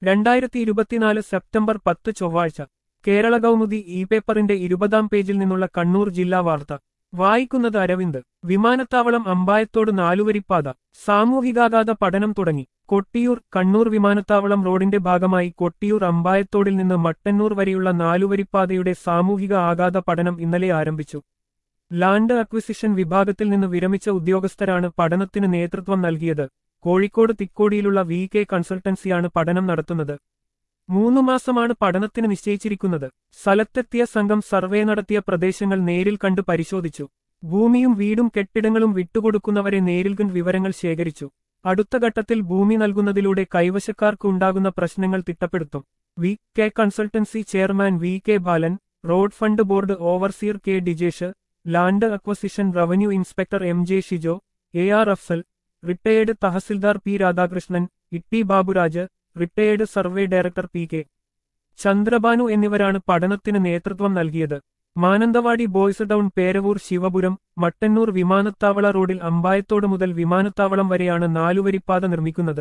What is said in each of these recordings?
രണ്ടായിരത്തി ഇരുപത്തിനാല് സെപ്റ്റംബർ പത്ത് ചൊവ്വാഴ്ച കേരള കൗമുദി ഇ പേപ്പറിന്റെ ഇരുപതാം പേജിൽ നിന്നുള്ള കണ്ണൂർ ജില്ലാ വാർത്ത വായിക്കുന്നത് അരവിന്ദ് വിമാനത്താവളം അമ്പായത്തോട് നാലുവരിപ്പാത സാമൂഹികാഘാത പഠനം തുടങ്ങി കൊട്ടിയൂർ കണ്ണൂർ വിമാനത്താവളം റോഡിന്റെ ഭാഗമായി കൊട്ടിയൂർ അമ്പായത്തോടിൽ നിന്ന് മട്ടന്നൂർ വരെയുള്ള നാലുവരിപ്പാതയുടെ സാമൂഹിക ആഘാത പഠനം ഇന്നലെ ആരംഭിച്ചു ലാൻഡ് അക്വിസിഷൻ വിഭാഗത്തിൽ നിന്ന് വിരമിച്ച ഉദ്യോഗസ്ഥരാണ് പഠനത്തിന് നേതൃത്വം നൽകിയത് കോഴിക്കോട് തിക്കോടിയിലുള്ള വി കെ കൺസൾട്ടൻസിയാണ് പഠനം നടത്തുന്നത് മൂന്നു മാസമാണ് പഠനത്തിന് നിശ്ചയിച്ചിരിക്കുന്നത് സ്ഥലത്തെത്തിയ സംഘം സർവേ നടത്തിയ പ്രദേശങ്ങൾ നേരിൽ കണ്ട് പരിശോധിച്ചു ഭൂമിയും വീടും കെട്ടിടങ്ങളും വിട്ടുകൊടുക്കുന്നവരെ നേരിൽ കണ്ട് വിവരങ്ങൾ ശേഖരിച്ചു അടുത്ത ഘട്ടത്തിൽ ഭൂമി നൽകുന്നതിലൂടെ കൈവശക്കാർക്ക് ഉണ്ടാകുന്ന പ്രശ്നങ്ങൾ തിട്ടപ്പെടുത്തും V K consultancy chairman V K Balan road fund board overseer K Dijesh land acquisition revenue inspector M J Shijo A R Afsal retired tahsildar P Radhakrishnan Itty Baburaj retired survey director P K Chandrabhanu എന്നിവരാണ് പഠനത്തിന് നേതൃത്വം നൽകിയത് മാനന്തവാടി ബോയ്സ് ടൗൺ പേരവൂർ ശിവപുരം മട്ടന്നൂർ വിമാനത്താവള റോഡിൽ അമ്പായത്തോട് മുതൽ വിമാനത്താവളം വരെയാണ് നാലുവരിപ്പാത നിർമ്മിക്കുന്നത്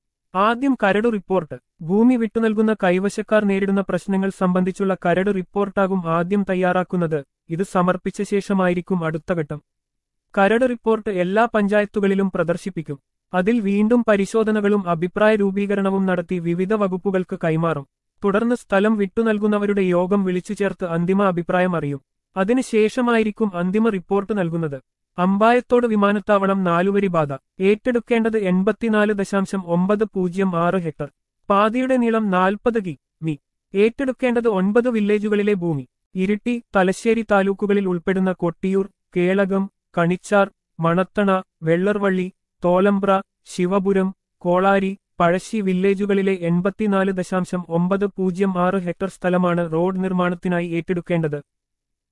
ആദ്യം കരട് റിപ്പോർട്ട് ഭൂമി വിട്ടുനൽകുന്ന കൈവശക്കാർ നേരിടുന്ന പ്രശ്നങ്ങൾ സംബന്ധിച്ചുള്ള കരട് റിപ്പോർട്ടാകും ആദ്യം തയ്യാറാക്കുന്നത് ഇത് സമർപ്പിച്ച ശേഷമായിരിക്കും അടുത്ത ഘട്ടം കരട് റിപ്പോർട്ട് എല്ലാ പഞ്ചായത്തുകളിലും പ്രദർശിപ്പിക്കും അതിൽ വീണ്ടും പരിശോധനകളും അഭിപ്രായ രൂപീകരണവും നടത്തി വിവിധ വകുപ്പുകൾക്ക് കൈമാറും തുടർന്ന് സ്ഥലം വിട്ടുനൽകുന്നവരുടെ യോഗം വിളിച്ചു ചേർത്ത് അന്തിമ അഭിപ്രായം അറിയും അതിനുശേഷമായിരിക്കും അന്തിമ റിപ്പോർട്ട് നൽകുന്നത് അമ്പായത്തോട് വിമാനത്താവളം നാലുവരി ബാധ ഏറ്റെടുക്കേണ്ടത് എൺപത്തിനാല് ദശാംശം ഒമ്പത് പൂജ്യം ആറ് ഹെക്ടർ പാതയുടെ നീളം നാൽപ്പത് കി മി ഏറ്റെടുക്കേണ്ടത് ഒൻപത് വില്ലേജുകളിലെ ഭൂമി ഇരിട്ടി തലശ്ശേരി താലൂക്കുകളിൽ ഉൾപ്പെടുന്ന കൊട്ടിയൂർ കേളകം കണിച്ചാർ മണത്തണ വെള്ളർവള്ളി തോലമ്പ്ര ശിവപുരം കോളാരി പഴശ്ശി വില്ലേജുകളിലെ എൺപത്തിനാല് ദശാംശം ഒമ്പത് പൂജ്യം ആറ് ഹെക്ടർ സ്ഥലമാണ് റോഡ് നിർമ്മാണത്തിനായി ഏറ്റെടുക്കേണ്ടത്